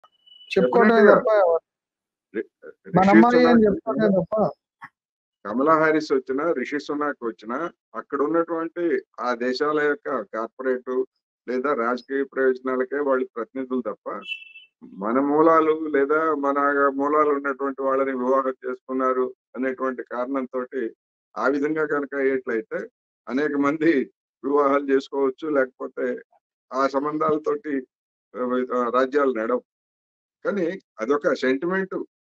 చెప్పుకోవడమే Definitely గా. తప్ప రి- మన రిషి అమ్మాయి అని సునాక్ చెప్పుకోవడమే వచ్చినా, తప్ప కమలా హారిస్ వచ్చినా రిషి సునాక్ వచ్చినా అక్కడ ఉన్నటువంటి ఆ దేశాల యొక్క కార్పొరేట్ లేదా రాజకీయ ప్రయోజనాలకే వాళ్ళు ప్రతినిధులు తప్ప మన మూలాలు లేదా మన మూలాలు ఉన్నటువంటి వాళ్ళని వివాహం చేసుకున్నారు అనేటువంటి కారణంతో ఆ విధంగా కనుక అయ్యేట్లయితే అనేక మంది వివాహాలు చేసుకోవచ్చు లేకపోతే ఆ సంబంధాలతోటి ఆ, రాజ్యాలు నడవు కానీ అదొక సెంటిమెంట్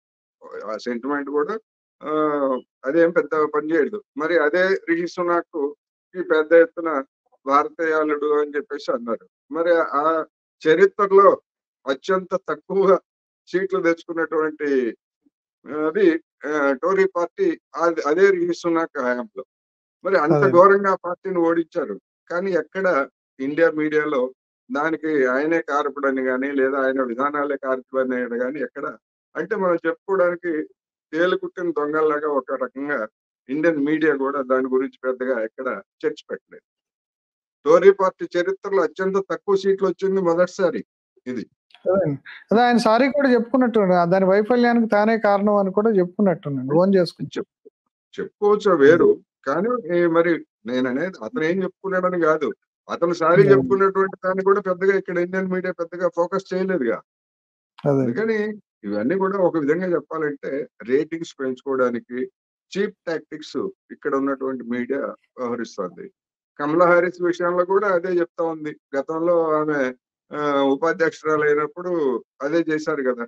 ఆ సెంటిమెంట్ కూడా ఆ అదేం పెద్ద పని చేయదు మరి అదే రిషి సునాక్ ఈ పెద్ద ఎత్తున భారతీయాలుడు అని చెప్పేసి అన్నారు మరి ఆ చరిత్రలో అత్యంత తక్కువ సీట్లు తెచ్చుకున్నటువంటి ఆ, అది ఆ, టోరీ పార్టీ అది- అదే రిషి సునాక్ హయాంలో మరి అంత అదే. ఘోరంగా ఆ పార్టీని ఓడించారు కానీ ఎక్కడ ఇండియా మీడియాలో దానికి ఆయనే కారకుడని కానీ లేదా ఆయన విధానాలే కారకుడని కానీ ఎక్కడ అంటే మనం చెప్పుకోవడానికి తేలుకుట్టిన దొంగల్లాగా ఒక రకంగా ఇండియన్ మీడియా కూడా దాని గురించి పెద్దగా ఎక్కడ చర్చ పెట్టలేదు టోరీ పార్టీ చరిత్రలో అత్యంత తక్కువ సీట్లు వచ్చింది మొదటిసారి ఇది అదే అదే ఆయన సారీ కూడా చెప్పుకున్నట్టు దాని వైఫల్యానికి తానే కారణం అని కూడా చెప్పుకున్నట్టున్నాడు ఓన్ చేసుకుని చెప్ చెప్పుకోవచ్చు వేరు కానీ ఈ మరి నేను అనేది అతను ఏం చెప్పుకున్నాడని కాదు అతను సారీ Hmm. చెప్పుకున్నటువంటి దాన్ని కూడా పెద్దగా ఇక్కడ ఇండియన్ మీడియా పెద్దగా ఫోకస్ చేయలేదుగా అదే అందుకని ఇవన్నీ కూడా ఒక విధంగా చెప్పాలంటే రేటింగ్స్ పెంచుకోవడానికి చీప్ టాక్టిక్స్ ఇక్కడ ఉన్నటువంటి మీడియా వ్యవహరిస్తుంది కమలా హారిస్ విషయంలో కూడా అదే చెప్తా ఉంది గతంలో ఆమె ఆ, ఉపాధ్యక్షురాలు అయినప్పుడు అదే చేశారు కదా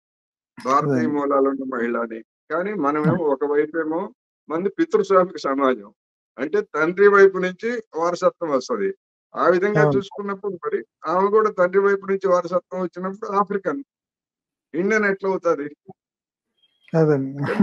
భారతీయ అదే. మూలాలు ఉన్న మహిళ అని కానీ మనమేమో ఒకవైపు ఏమో మంది పితృస్వామిక సమాజం అంటే తండ్రి వైపు నుంచి వారసత్వం వస్తది ఆ విధంగా అవును. చూసుకున్నప్పుడు మరి ఆమె కూడా తండ్రి వైపు నుంచి వారసత్వం వచ్చినప్పుడు ఆఫ్రికన్ ఇండియన్ ఎట్లా అవుతుంది అదే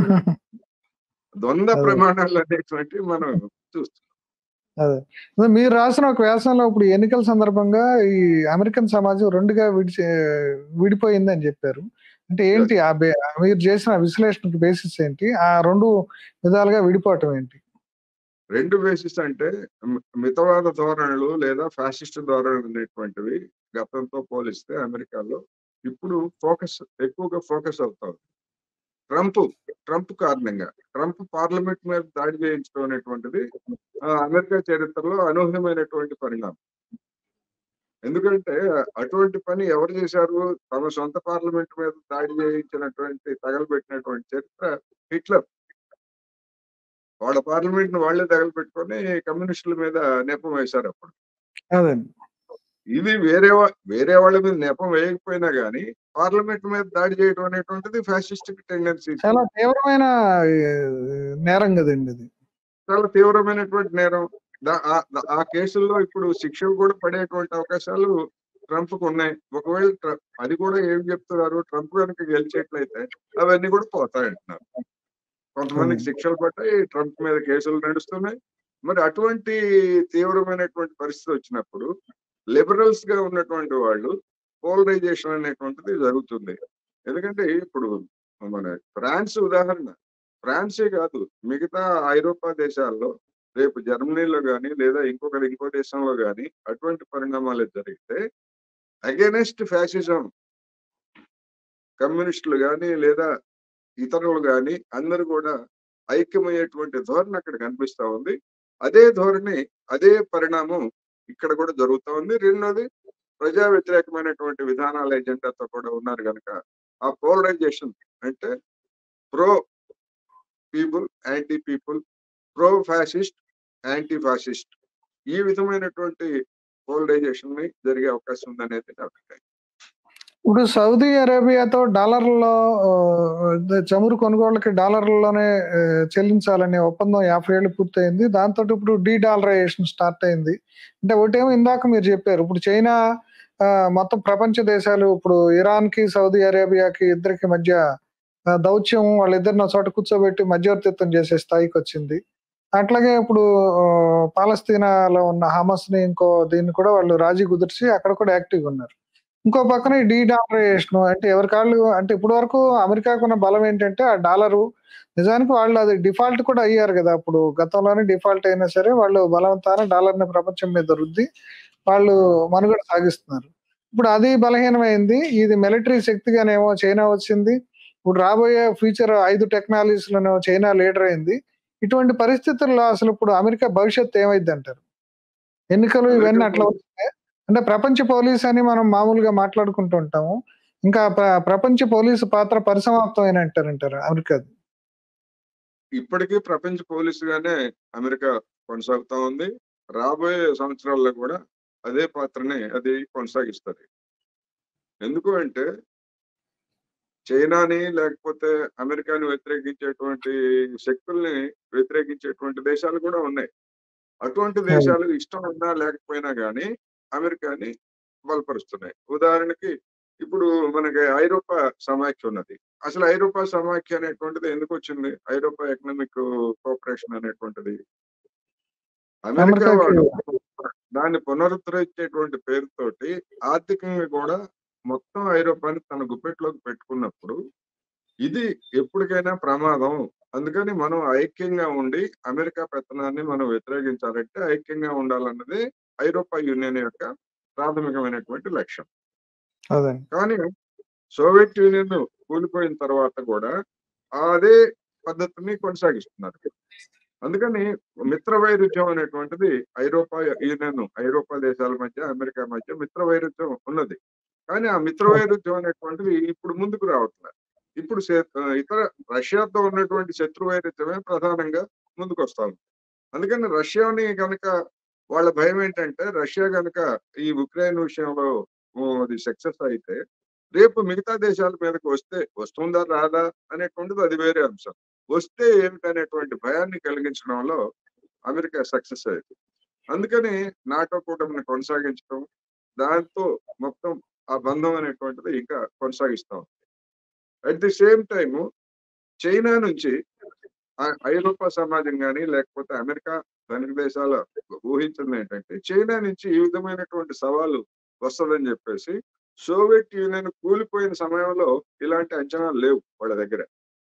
ద్వంద్వ అదే. ప్రమాణాలు అనేటువంటివి మనం చూస్తున్నాం అదే అదే మీరు రాసిన ఒక వ్యాసంలో ఇప్పుడు ఎన్నికల సందర్భంగా ఈ అమెరికన్ సమాజం రెండుగా విడిచి విడిపోయింది అని చెప్పారు అంటే ఏంటి ఆ బే- మీరు చేసిన విశ్లేషణకి బేసిస్ ఏంటి ఆ రెండు విధాలుగా విడిపోవటం ఏంటి రెండు బేసిస్ అంటే మి- మితవాద ధోరణులు లేదా ఫ్యాసిస్ట్ ధోరణులు అనేటువంటివి గతంతో పోలిస్తే అమెరికాలో ఇప్పుడు ఫోకస్ ఎక్కువగా ఫోకస్ అవుతారు ట్రంప్ ట్రంప్ కారణంగా ట్రంప్ పార్లమెంట్ మీద దాడి చేయించడం అనేటువంటిది ఆ, అమెరికా చరిత్రలో అనూహ్యమైనటువంటి పరిణామం ఎందుకంటే అటువంటి పని ఎవరు చేశారు తమ సొంత పార్లమెంట్ మీద దాడి చేయించినటువంటి తగలబెట్టినటువంటి చరిత్ర హిట్లర్ వాళ్ళ పార్లమెంట్ ను వాళ్ళే తగలబెట్టుకొని కమ్యూనిస్టుల మీద నెపం వేశారు అప్పుడు అదే ఇది వేరే వా- వేరే వాళ్ళ మీద నెపం వేయకపోయినా గానీ పార్లమెంట్ మీద దాడి చేయడం అనేటువంటిది ఫ్యాసిస్టిక్ టెండెన్సీ చాలా తీవ్రమైన ఏ, నేరం కదండి ఇది చాలా తీవ్రమైనటువంటి నేరం దా- ఆ- దా- ఆ కేసుల్లో ఇప్పుడు శిక్షలు కూడా పడేటువంటి అవకాశాలు ట్రంప్ కు ఉన్నాయి ఒకవేళ ట్ర- అది కూడా ఏం చెప్తున్నారు ట్రంప్ కనుక గెలిచేట్లయితే అవన్నీ కూడా పోతాయంటున్నారు కొంతమందికి Hmm. శిక్షలు పట్టాయి ట్రంప్ మీద కేసులు నడుస్తున్నాయి మరి అటువంటి తీవ్రమైనటువంటి పరిస్థితి వచ్చినప్పుడు లిబరల్స్ గా ఉన్నటువంటి వాళ్ళు పోలరైజేషన్ అనేటువంటిది జరుగుతుంది ఎందుకంటే ఇప్పుడు మన ఫ్రాన్స్ ఉదాహరణ ఫ్రాన్సే కాదు మిగతా ఐరోపా దేశాల్లో రేపు జర్మనీలో కానీ లేదా ఇంకొకటి ఇంకో దేశంలో కానీ అటువంటి పరిణామాలు జరిగితే అగేనెస్ట్ ఫ్యాసిజం కమ్యూనిస్టులు కానీ లేదా ఇతరులు కానీ అందరూ కూడా ఐక్యమయ్యేటువంటి ధోరణి అక్కడ కనిపిస్తా ఉంది అదే ధోరణి అదే పరిణామం ఇక్కడ కూడా జరుగుతా ఉంది రెండోది ప్రజా వ్యతిరేకమైనటువంటి విధానాల ఎజెండాతో కూడా ఉన్నారు కనుక ఆ పోలరైజేషన్ అంటే pro people anti people pro fascist anti fascist ఈ విధమైనటువంటి పోలరైజేషన్ ని జరిగే అవకాశం ఉందనేది నా అభిప్రాయం ఇప్పుడు సౌదీ అరేబియాతో డాలర్లో ఆ, అదే చమురు కొనుగోళ్ళకి డాలర్లలోనే ఆ, చెల్లించాలనే ఒప్పందం యాభై ఏళ్ళు పూర్తయింది దాంతో ఇప్పుడు డీ డాలరైజేషన్ స్టార్ట్ అయింది అంటే ఒకటేమో ఇందాక మీరు చెప్పారు ఇప్పుడు చైనా ఆ, మొత్తం ప్రపంచ దేశాలు ఇప్పుడు ఇరాన్ కి సౌదీ అరేబియాకి ఇద్దరికి మధ్య ఆ, దౌత్యం వాళ్ళిద్దరిని ఒక చోట కూర్చోబెట్టి మధ్యవర్తిత్వం చేసే స్థాయికి వచ్చింది అట్లాగే ఇప్పుడు ఆ, పాలస్తీనాలో ఉన్న హమస్ ని ఇంకో దీన్ని కూడా వాళ్ళు రాజీ కుదిర్చి అక్కడ కూడా యాక్టివ్ ఉన్నారు ఇంకో పక్కన డీ డాలరైజేషన్ అంటే ఎవరి కాళ్ళు అంటే ఇప్పటి వరకు అమెరికాకు ఉన్న బలం ఏంటంటే ఆ డాలరు నిజానికి వాళ్ళు అది డిఫాల్ట్ కూడా అయ్యారు కదా అప్పుడు గతంలోనే డిఫాల్ట్ అయినా సరే వాళ్ళు బలవంతాన డాలర్ ని ప్రపంచం మీద రుద్ది వాళ్ళు మనుగడ సాగిస్తున్నారు ఇప్పుడు అది బలహీనమైంది ఇది మిలిటరీ శక్తిగానేమో చైనా వచ్చింది ఇప్పుడు రాబోయే ఫ్యూచర్ ఐదు టెక్నాలజీస్లోనేమో చైనా లీడర్ అయింది ఇటువంటి పరిస్థితుల్లో అసలు ఇప్పుడు అమెరికా భవిష్యత్తు ఏమైంది అంటారు ఎన్నికలు ఇవన్నీ అట్లా వస్తాయి అంటే ప్రపంచ పోలీస్ అని మనం మామూలుగా మాట్లాడుకుంటూ ఉంటాము ఇంకా ప్ర- ప్రపంచ పోలీసు పాత్ర పరిసమాప్తం అని అంటారంటారు అమెరికా ఇప్పటికీ ప్రపంచ పోలీసుగానే అమెరికా కొనసాగుతా ఉంది రాబోయే సంవత్సరాల్లో కూడా అదే పాత్రని అది కొనసాగిస్తుంది ఎందుకు అంటే చైనాని లేకపోతే అమెరికాని వ్యతిరేకించేటువంటి శక్తుల్ని వ్యతిరేకించేటువంటి దేశాలు కూడా ఉన్నాయి అటువంటి దేశాలు ఇష్టం ఉన్నా లేకపోయినా కానీ అమెరికాని బలపరుస్తున్నాయి ఉదాహరణకి ఇప్పుడు మనకి ఐరోపా సమాఖ్య ఉన్నది అసలు ఐరోపా సమాఖ్య అనేటువంటిది ఎందుకు వచ్చింది ఐరోపా ఎకనామిక్ కోఆపరేషన్ అనేటువంటిది అమెరికా అమెరికాకి- వాడు దాన్ని పునరుద్ధరించేటువంటి పేరుతోటి ఆర్థికంగా కూడా మొత్తం ఐరోపాని తన గుప్పెట్లోకి పెట్టుకున్నప్పుడు ఇది ఎప్పటికైనా ప్రమాదం అందుకని మనం ఐక్యంగా ఉండి అమెరికా పెత్తనాన్ని మనం వ్యతిరేకించాలంటే ఐక్యంగా ఉండాలన్నది ఐరోపా యూనియన్ యొక్క ప్రాథమికమైనటువంటి లక్ష్యం అదే కానీ సోవియట్ యూనియన్ కూలిపోయిన తర్వాత కూడా అదే పద్ధతిని కొనసాగిస్తున్నారు అందుకని మిత్ర వైరుధ్యం అనేటువంటిది ఐరోపా యూనియన్ ఐరోపా దేశాల మధ్య అమెరికా మధ్య మిత్ర వైరుధ్యం ఉన్నది కానీ ఆ మిత్ర వైరుధ్యం అనేటువంటిది ఇప్పుడు ముందుకు రావట్లేదు ఇప్పుడు శే- ఇతర రష్యాతో ఉన్నటువంటి శత్రు వైరుధ్యమే ప్రధానంగా ముందుకు వస్తా ఉంది అందుకని రష్యాని కనుక వాళ్ళ భయం ఏంటంటే రష్యా కనుక ఈ ఉక్రెయిన్ విషయంలో ఓ, అది సక్సెస్ అయితే రేపు మిగతా దేశాల మీదకి వస్తే వస్తుందా రాదా అనేటువంటిది అది వేరే అంశం వస్తే ఏమిటనేటువంటి భయాన్ని కలిగించడంలో అమెరికా సక్సెస్ అయింది అందుకని నాటో కూటమిని కొనసాగించడం దాంతో మొత్తం ఆ బంధం అనేటువంటిది ఇంకా కొనసాగిస్తాం at the same time China నుంచి ఆ- ఐరోపా సమాజం కానీ లేకపోతే అమెరికా ధనిక దేశాల ఊహించింది ఏంటంటే చైనా నుంచి ఈ విధమైనటువంటి సవాలు వస్తుందని చెప్పేసి సోవియట్ యూనియన్ కూలిపోయిన సమయంలో ఇలాంటి అంచనాలు లేవు వాళ్ళ దగ్గర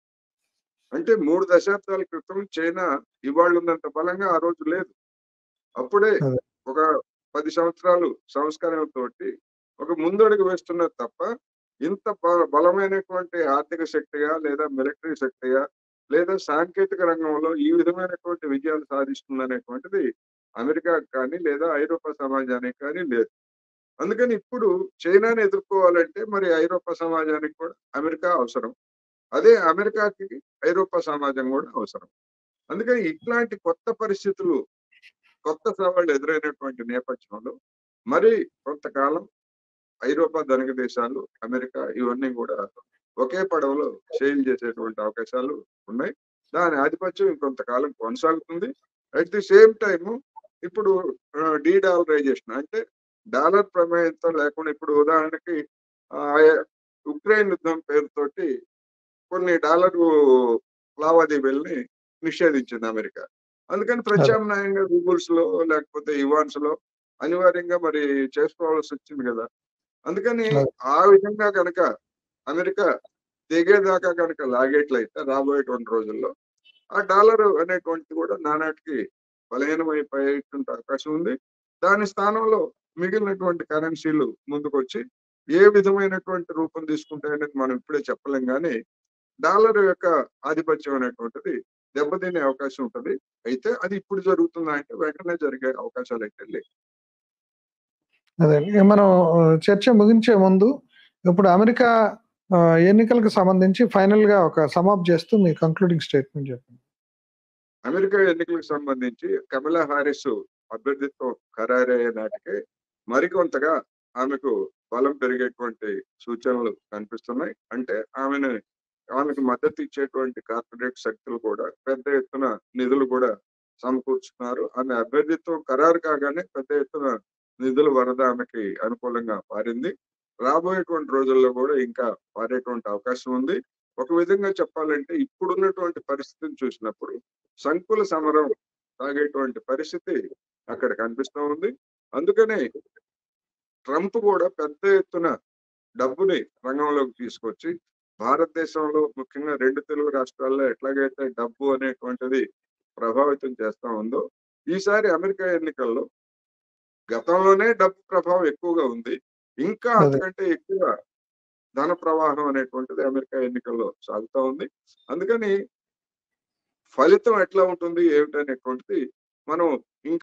అంటే మూడు దశాబ్దాల క్రితం చైనా ఇవాళ ఉన్నంత బలంగా ఆ రోజు లేదు అప్పుడే అదే. ఒక పది సంవత్సరాలు సంస్కరణలతోటి ఒక ముందడుగు వేస్తున్నది తప్ప ఇంత బ- బలమైనటువంటి ఆర్థిక శక్తిగా లేదా మిలిటరీ శక్తిగా లేదా సాంకేతిక రంగంలో ఈ విధమైనటువంటి విజయాలు సాధిస్తుందనేటువంటిది అమెరికా కానీ లేదా ఐరోపా సమాజానికి కానీ లేదు అందుకని ఇప్పుడు చైనాని ఎదుర్కోవాలంటే మరి ఐరోపా సమాజానికి కూడా అమెరికా అవసరం అదే అమెరికాకి ఐరోపా సమాజం కూడా అవసరం అందుకని ఇట్లాంటి కొత్త పరిస్థితులు కొత్త సవాళ్ళు ఎదురైనటువంటి నేపథ్యంలో మరి కొంతకాలం ఐరోపా ధనిక దేశాలు అమెరికా ఇవన్నీ కూడా ఒకే పడవలో సేల్ చేసేటువంటి అవకాశాలు ఉన్నాయి దాని ఆధిపత్యం ఇంకొంతకాలం కొనసాగుతుంది అట్ ది సేమ్ టైము ఇప్పుడు డీ డాలరైజేషన్ అంటే డాలర్ ప్రమేయంతో లేకుండా ఇప్పుడు ఉదాహరణకి ఆ, ఉక్రెయిన్ యుద్ధం పేరుతోటి కొన్ని డాలర్ లావాదేవీల్ని నిషేధించింది అమెరికా అందుకని ప్రత్యామ్నాయంగా రూబుల్స్ లో లేకపోతే ఇవాన్స్ లో అనివార్యంగా మరి చేసుకోవాల్సి వచ్చింది కదా అందుకని అవును. ఆ విధంగా కనుక అమెరికా దిగేదాకా కనుక లాగేట్లయితే రాబోయేటువంటి రోజుల్లో ఆ డాలర్ అనేటువంటిది కూడా నానాటికి బలహీనమైపోయేటువంటి అవకాశం ఉంది దాని స్థానంలో మిగిలినటువంటి కరెన్సీలు ముందుకొచ్చి ఏ విధమైనటువంటి రూపం తీసుకుంటాయనేది మనం ఇప్పుడే చెప్పలేం కానీ డాలర్ యొక్క ఆధిపత్యం అనేటువంటిది దెబ్బతినే అవకాశం ఉంటుంది అయితే అది ఇప్పుడు జరుగుతుందా అంటే వెంటనే జరిగే అవకాశాలు అయితే లేవు అదే ఇక మనం ఆ, చర్చ ముగించే ముందు ఇప్పుడు అమెరికా ఆ, ఎన్నికలకు సంబంధించి ఫైనల్ గా ఒక సమాప్ చేస్తూ మీ కంక్లూడింగ్ స్టేట్మెంట్ చెప్పండి అమెరికా ఎన్నికలకు సంబంధించి కమలా హారిస్ అభ్యర్థిత్వం ఖరారయ్యే నాటికి మరికొంతగా ఆమెకు బలం పెరిగేటువంటి సూచనలు కనిపిస్తున్నాయి అంటే ఆమెను ఆమెకు మద్దతు ఇచ్చేటువంటి కార్పొరేట్ శక్తులు కూడా పెద్ద ఎత్తున నిధులు కూడా సమకూర్చుతున్నారు ఆమె అభ్యర్థిత్వం ఖరారు కాగానే పెద్ద ఎత్తున నిధుల వరద ఆమెకి అనుకూలంగా పారింది రాబోయేటువంటి రోజుల్లో కూడా ఇంకా పారేటువంటి అవకాశం ఉంది ఒక విధంగా చెప్పాలంటే ఇప్పుడున్నటువంటి పరిస్థితిని చూసినప్పుడు సంకుల సమరం సాగేటువంటి పరిస్థితి అక్కడ కనిపిస్తూ ఉంది అందుకనే ట్రంప్ కూడా పెద్ద ఎత్తున డబ్బుని రంగంలోకి తీసుకొచ్చి భారతదేశంలో ముఖ్యంగా రెండు తెలుగు రాష్ట్రాల్లో ఎట్లాగైతే డబ్బు అనేటువంటిది ప్రభావితం చేస్తా ఉందో ఈసారి అమెరికా ఎన్నికల్లో గతంలోనే డబ్బు ప్రభావం ఎక్కువగా ఉంది ఇంకా అదే. అంతకంటే ఎక్కువ ధన ప్రవాహం అనేటువంటిది అమెరికా ఎన్నికల్లో సాగుతా ఉంది అందుకని ఫలితం ఎట్లా ఉంటుంది ఏమిటనేటువంటిది మనం ఇంకా